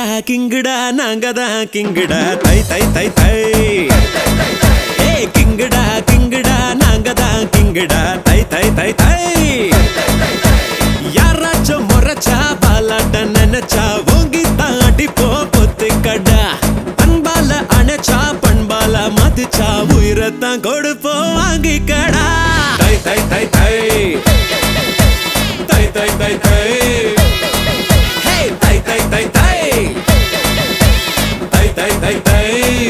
கிங்குடா நாங்க தான் கிங்குடா தை தை தை தை ஏ கிங்குடா கிங்குடா நாங்க தான் கிங்குடா தை தை தை தை யாராச்சும் முறைச்சா பாலாட்ட நினைச்சா ஓங்கி தாண்டி போ பொத்து கடா அன்பால அணைச்சா பண்பால மதிச்சா உயிரத்தான் கொடுப்போம் வாங்கி கடா தை தை தை தை தை தை தை தை ஹே தை தை தை தை தை தை தை தை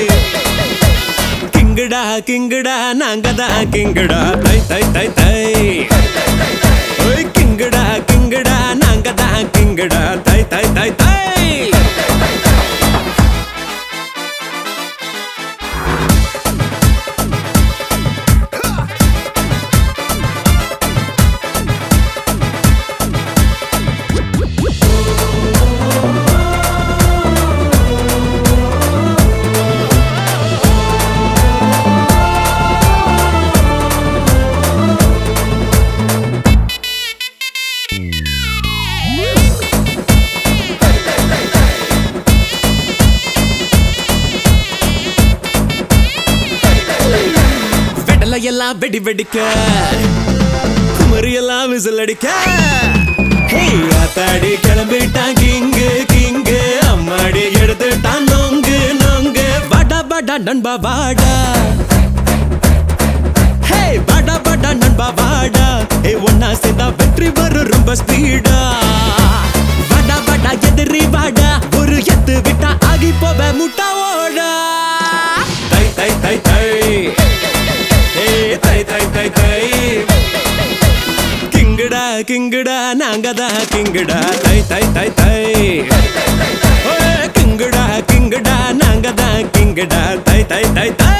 கிங்குடா கிங்குடா நாங்க தான் கிங்குடா தை தை தை தை ஓய் கிங்குடா கிங்குடா நாங்க தான் கிங்குடா தை தை தை தை வெடல எல்லாம் வெடி வெடிக்க குமரி எல்லாம் விசில் அடிக்க ஹே, ஆத்தாடி கிளம்பிட்டான் கிங்கு கிங்கு அம்மாடி எடுத்துட்டான் நொங்கு நொங்கு வாடா வாடா நண்பா வாடா ஹே வாடா வாடா நண்பா வாடா ஹே ஒன்னா சேர்ந்தா வெற்றி வரும் ரொம்ப ஸ்பீடா வாடா வாடா எதிரி வாடா ஒரு எத்து விட்டா ஆகி போவ முட்டா ஓடா தை தை தை தை ஹே தை தை தை தை கிங்குடா கிங்குடா நாங்க தான் கிங்குடா தை தை தை தை ஓய், கிங்குடா கிங்குடா நாங்க தான் கிங்குடா தை தை தை தை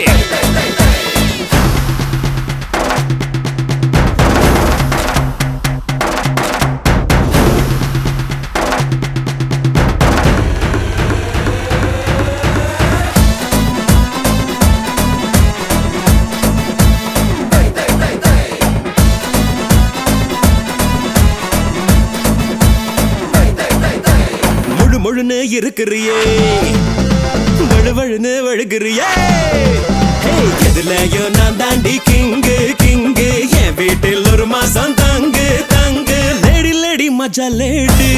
முழு முழுன்னு இருக்கிறியே வழுவழுன்னு வழுகிறியே ஹே, எதுலயோ நான் தாண்டி கிங்கு கிங்கு என் வீட்டில் ஒரு மாசம் தங்கு தங்கு லேடி லேடி மஜா லேடி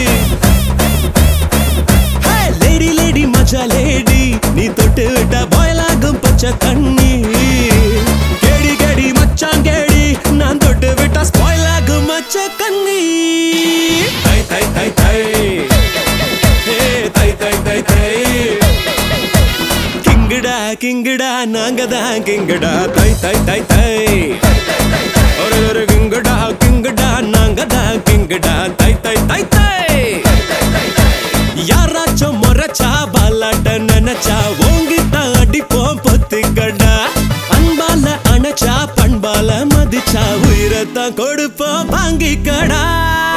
லேடி லேடி மஜா லேடி நீ தொட்டு விட்ட பாயலாகும் பச்சை தண்ணி கேடி கேடி மச்சான் கேடி நான் தொட்டு விட்டா ஸ்பாயில் ஆகும் மச்ச கண்ணி தை தை தை தை ஹே, தை தை தை தை கிங்குடா கிங்குடா நாங்க தான் கிங்குடா தை தை தை தை ஒரு ஒரு கிங்குடா கிங்குடா நாங்க தான் கிங்குடா தை தை தை தை யாராச்சும் முறைச்சா பாலாட்ட நினைச்சா ஓங்கித்தான் அடிப்போம் பொத்துக்கடா அன்பால அணைச்சா பண்பால மதிச்சா உயிரத்தான் கொடுப்போம் வாங்கிக்கடா